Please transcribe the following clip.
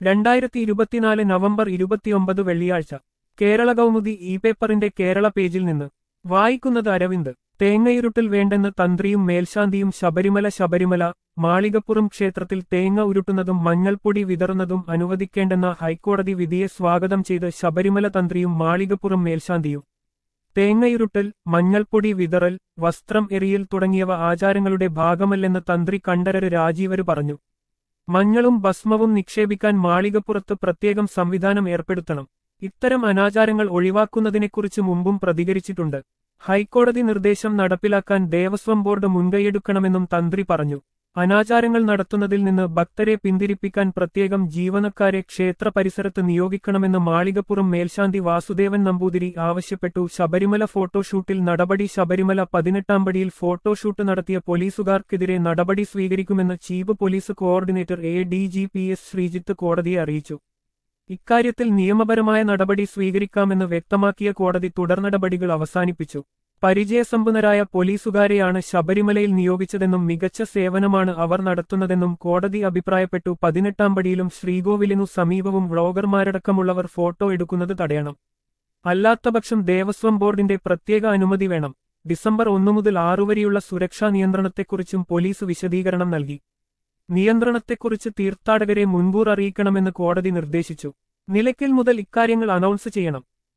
രണ്ടായിരത്തി ഇരുപത്തിനാല് നവംബർ ഇരുപത്തിയൊമ്പത് വെള്ളിയാഴ്ച കേരള കൗമുദി ഇ പേപ്പറിന്റെ കേരള പേജിൽ നിന്ന് വായിക്കുന്നത് അരവിന്ദ് തേങ്ങയിരുട്ടിൽ വേണ്ടെന്ന് തന്ത്രിയും മേൽശാന്തിയും ശബരിമല ശബരിമല മാളികപ്പുറം ക്ഷേത്രത്തിൽ തേങ്ങ ഉരുട്ടുന്നതും മഞ്ഞൾപ്പൊടി വിതറുന്നതും അനുവദിക്കേണ്ടെന്ന ഹൈക്കോടതി വിധിയെ സ്വാഗതം ചെയ്ത് ശബരിമല തന്ത്രിയും മാളികപ്പുറം മേൽശാന്തിയും തേങ്ങയിരുട്ടൽ മഞ്ഞൾപ്പൊടി വിതറൽ വസ്ത്രം എറിയൽ തുടങ്ങിയവ ആചാരങ്ങളുടെ ഭാഗമല്ലെന്ന് തന്ത്രി കണ്ഠരര് രാജീവര് പറഞ്ഞു മഞ്ഞളും ഭസ്മവും നിക്ഷേപിക്കാൻ മാളികപ്പുറത്ത് പ്രത്യേകം സംവിധാനം ഏർപ്പെടുത്തണം ഇത്തരം അനാചാരങ്ങൾ ഒഴിവാക്കുന്നതിനെക്കുറിച്ച് മുമ്പും പ്രതികരിച്ചിട്ടുണ്ട് ഹൈക്കോടതി നിർദ്ദേശം നടപ്പിലാക്കാൻ ദേവസ്വം ബോർഡ് മുൻകൈയെടുക്കണമെന്നും തന്ത്രി പറഞ്ഞു അനാചാരങ്ങൾ നടത്തുന്നതിൽ നിന്ന് ഭക്തരെ പിന്തിരിപ്പിക്കാൻ പ്രത്യേകം ജീവനക്കാരെ ക്ഷേത്ര പരിസരത്ത് നിയോഗിക്കണമെന്ന് മാളികപ്പുറം മേൽശാന്തി വാസുദേവൻ നമ്പൂതിരി ആവശ്യപ്പെട്ടു ശബരിമല ഫോട്ടോഷൂട്ടിൽ നടപടി ശബരിമല പതിനെട്ടാം പടിയിൽ ഫോട്ടോഷൂട്ട് നടത്തിയ പോലീസുകാർക്കെതിരെ നടപടി സ്വീകരിക്കുമെന്ന് chief police coordinator A D G P S Sreejith കോടതിയെ അറിയിച്ചു ഇക്കാര്യത്തിൽ നിയമപരമായ നടപടി സ്വീകരിക്കാമെന്ന് വ്യക്തമാക്കിയ കോടതി തുടർനടപടികൾ അവസാനിപ്പിച്ചു പരിചയസമ്പന്നരായ പോലീസുകാരെയാണ് ശബരിമലയിൽ നിയോഗിച്ചതെന്നും മികച്ച സേവനമാണ് അവർ നടത്തുന്നതെന്നും കോടതി അഭിപ്രായപ്പെട്ടു പതിനെട്ടാം പടിയിലും ശ്രീകോവിലിനു സമീപവും വ്ളോഗർമാരടക്കമുള്ളവർ ഫോട്ടോ എടുക്കുന്നത് തടയണം അല്ലാത്തപക്ഷം ദേവസ്വം ബോർഡിന്റെ പ്രത്യേക അനുമതി വേണം ഡിസംബർ ഒന്നു മുതൽ ആറു വരെയുള്ള സുരക്ഷാ നിയന്ത്രണത്തെക്കുറിച്ചും പോലീസ് വിശദീകരണം നൽകി നിയന്ത്രണത്തെക്കുറിച്ച് തീർത്ഥാടകരെ മുൻകൂർ അറിയിക്കണമെന്ന് കോടതി നിർദ്ദേശിച്ചു നിലയ്ക്കൽ മുതൽ ഇക്കാര്യങ്ങൾ അനൗൺസ് ചെയ്യണം